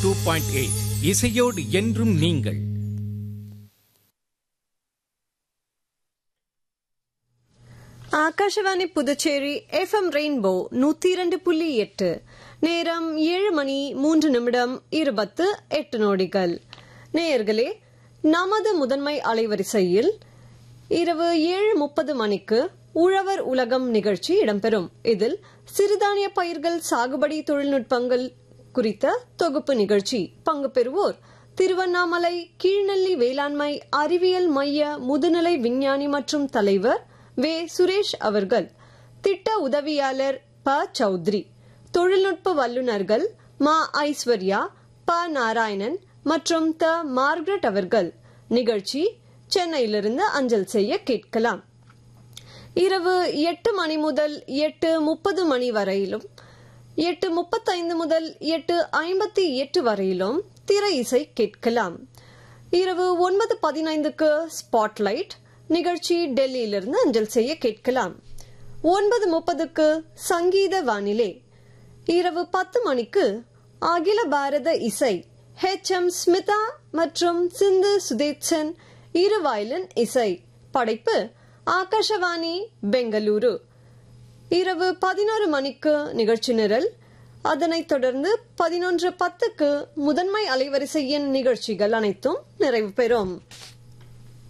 two point eight இசையோடு என்றும் நீங்கள் ஆகாஷவாணி புதுச்சேரி எஃப்எம் ரெயின்போ நூத்தி இரண்டு புள்ளி எட்டு நேரம் ஏழு மணி மூன்று நிமிடம் இருபத்து எட்டு நொடிகள் நேயர்களே நமது முதன்மை அலைவரிசையில் இரவு ஏழு முப்பது மணிக்கு உழவர் உலகம் நிகழ்ச்சி இடம்பெறும் இதில் சிறுதானிய பயிர்கள் சாகுபடி தொழில்நுட்பங்கள் குறித்த தொகுப்பு நிகழ்ச்சி பங்கு பெறுவோர் திருவண்ணாமலை கீழ்நெல்லி வேளாண்மை அறிவியல் மைய முதுநிலை விஞ்ஞானி மற்றும் தலைவர் வே சுரேஷ் அவர்கள் திட்ட உதவியாளர் ப சௌத்ரி தொழில்நுட்ப வல்லுநர்கள் மா ஐஸ்வர்யா ப நாராயணன் மற்றும் த மார்கரெட் அவர்கள் நிகழ்ச்சி சென்னையிலிருந்து அஞ்சல் செய்ய கேட்கலாம் இரவு எட்டு மணி முதல் எட்டு முப்பது மணி வரையிலும் எட்டு முப்பத்தைந்து முதல் எட்டு ஐம்பத்தி எட்டு வரையிலும் திரை இசை கேட்கலாம் இரவு ஒன்பது பதினைந்துக்கு ஸ்பாட்லைட் நிகழ்ச்சி டெல்லியிலிருந்து அஞ்சல் செய்ய கேட்கலாம் ஒன்பது முப்பதுக்கு சங்கீத வானிலை இரவு பத்து மணிக்கு அகில பாரத இசை ஹெச் எம் ஸ்மிதா மற்றும் சிந்து சுதேச்சன் இரு வயலின் இசை படைப்பு ஆகாஷவாணி பெங்களூரு இரவு பதினோரு மணிக்கு நிகழ்ச்சி நிரல் அதனைத் தொடர்ந்து பதினொன்று பத்துக்கு முதன்மை அலைவரிசையின் நிகழ்ச்சிகள் அனைத்தும் நிறைவு பெறும்